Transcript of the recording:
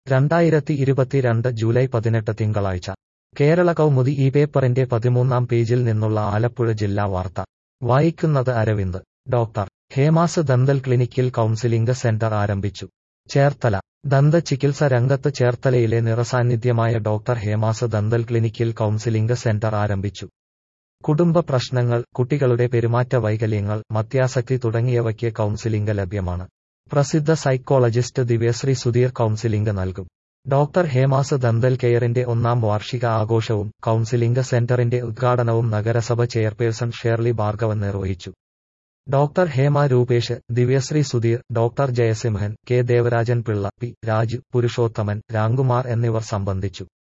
രണ്ടായിരത്തി ഇരുപത്തിരണ്ട് ജൂലൈ പതിനെട്ട് തിങ്കളാഴ്ച കേരള കൗമുദി ഈ പേപ്പറിന്റെ പതിമൂന്നാം പേജിൽ നിന്നുള്ള ആലപ്പുഴ ജില്ലാ വാർത്ത വായിക്കുന്നത് അരവിന്ദ് ഡോക്ടർ ഹേമാസ് ദന്തൽ ക്ലിനിക്കിൽ കൗൺസിലിംഗ് സെന്റർ ആരംഭിച്ചു ചേർത്തല ദന്ത ചികിത്സ രംഗത്ത് ചേർത്തലയിലെ നിറസാന്നിധ്യമായ ഡോക്ടർ ഹേമാസ് ദന്തൽ ക്ലിനിക്കിൽ കൗൺസിലിംഗ് സെന്റർ ആരംഭിച്ചു കുടുംബ പ്രശ്നങ്ങൾ കുട്ടികളുടെ പെരുമാറ്റ വൈകല്യങ്ങൾ മദ്യാസക്തി തുടങ്ങിയവയ്ക്ക് കൗൺസിലിംഗ് ലഭ്യമാണ് പ്രസിദ്ധ സൈക്കോളജിസ്റ്റ് ദിവ്യശ്രീ സുധീർ കൗൺസിലിംഗ് നൽകും ഡോക്ടർ ഹേമാസ് ദന്തൽ കെയറിന്റെ ഒന്നാം വാർഷിക ആഘോഷവും കൗൺസിലിംഗ് സെന്ററിന്റെ ഉദ്ഘാടനവും നഗരസഭ ചെയർപേഴ്സൺ ഷേർലി ഭാർഗവൻ നിർവഹിച്ചു doctor Hema Rupesh Divyasree Sudheer doctor Jayasimhan K Devarajan Pillai P Raju Purushothaman Ramkumar എന്നിവർ സംബന്ധിച്ചു